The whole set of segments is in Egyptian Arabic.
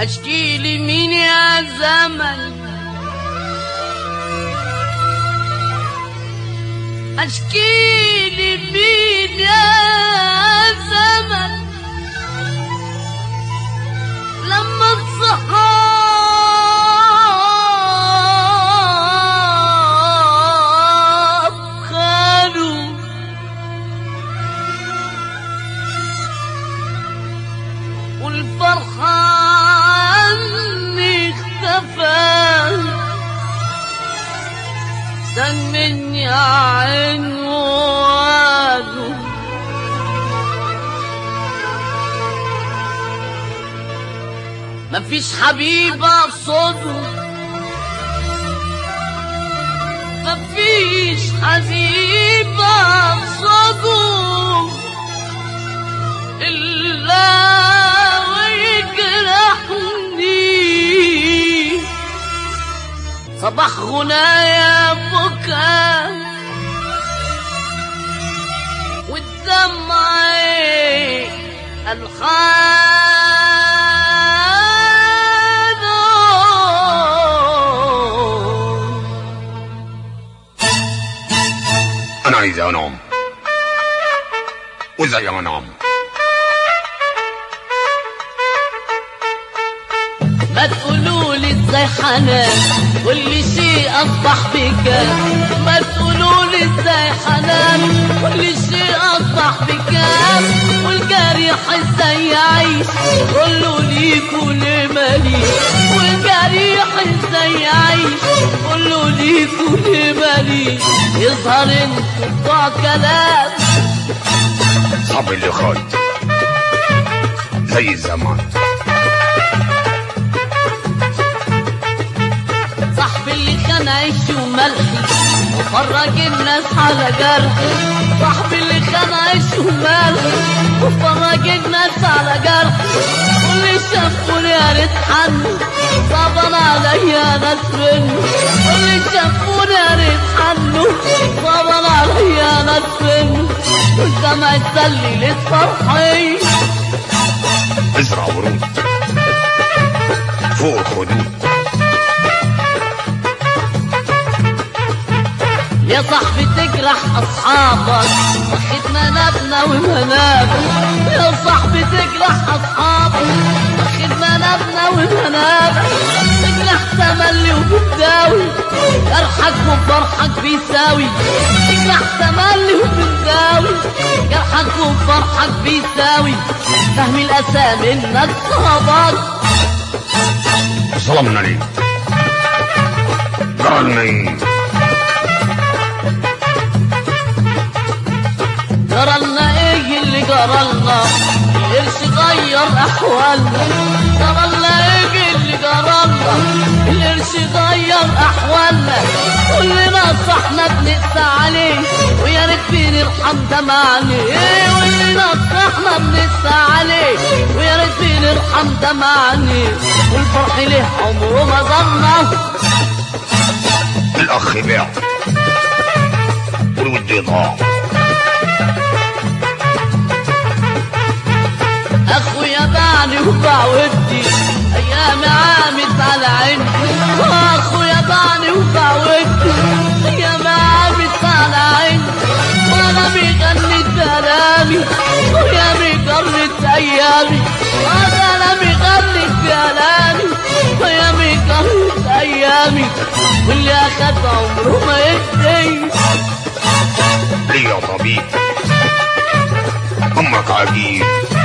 اشكي لي مين يا زمن اشكي لي مين يا زمن لما الصحاب خانوا والفرحة عني اختفى سمني عنوانه مفيش حبيب اقصده مفيش حبيب اقصده إلا ويجرحني صباح غنايا بكى والدمع الخان انا عايز انام وازاي انام ما تقولولي ازاي حنان كل شيء اصبح بك ما تقولولي ازاي حنان كل شيء اصبح بك والجريح ازاي يعيش قولوا لي كل مالي والجريح ازاي يعيش قولوا لي كل مالي يظهر انتوا بتوع كلام صعب اللي خد زي الزمان صاحبي اللي كان عيش وملحي وفرج الناس على جرحي صاحبي اللي كان عيش وملحي وفرج الناس على جرحي واللي شافوني يا ريت حنه صعبان عليا ناس منه واللي شافوني يا ريت حنه صعبان عليا ناس منه والدمع يتسلي للفرحي ازرع ورود فوق الخدود يا صاحبي تجرح اصحابك واخد منابنا ومنابك يا صاحبي تجرح اصحابك واخد منابنا ومنابك تجرح تملي وبتداوي جرحك وفرحك بيساوي تجرح تملي وبتداوي جرحك وفرحك بيساوي فهم الاسامي انك صابك ظلمنا ليه قالنا ايه جرالنا ايه اللي جرالنا القرش غير احوالنا جرالنا ايه اللي جرالنا القرش غير احوالنا كلنا صحنا بنقسى عليه ويا ريت بنرحم دمعنا كلنا صحنا بنقسى عليه ويا ريت بنرحم دمعنا والفرح ليه عمره ما ظلنا الاخ باع والود ضاع اخويا باعني وباع ودي ايام عامت على عندي واخويا باعني وباع ودي ايام عامت على عندي وانا بيغني كلامي ويا بيجرد ايامي وانا بيغني كلامي ويا بيجرد ايامي واللي اخد عمره ما يدي ليه يا طبيب امك عجيب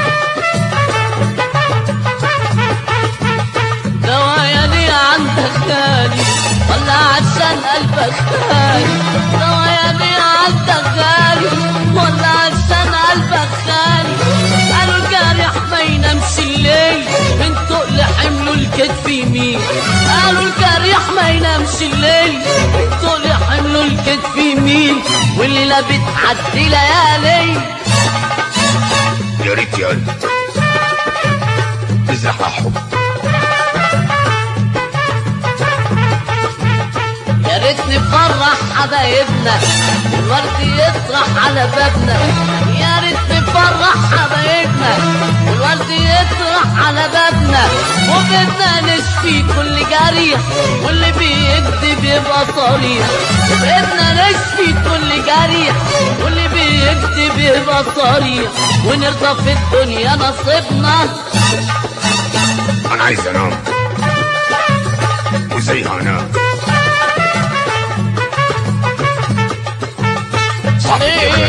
دوايا ليه عندك غالي ولا عشان قلبك خالي دوايا ليه عندك غالي ولا عشان قلبك خالي قالوا الجارح ما ينامش الليل من تقل حمله الكتف يمين قالوا الجارح ما ينامش الليل من تقل حمله الكتف يمين والليلة بتعدي ليالي يا ريت يا قلب ازرع حب يا ريت نفرح حبايبنا والورد يطرح على بابنا يا ريت نفرح ونفرح حبايبنا والورد يطرح على بابنا وبدنا نشفي كل جريح واللي بيكذب يبقى صريح بدنا نشفي كل جريح واللي بيكذب يبقى صريح ونرضى في الدنيا نصيبنا انا عايز انام وازاي هنام صحيح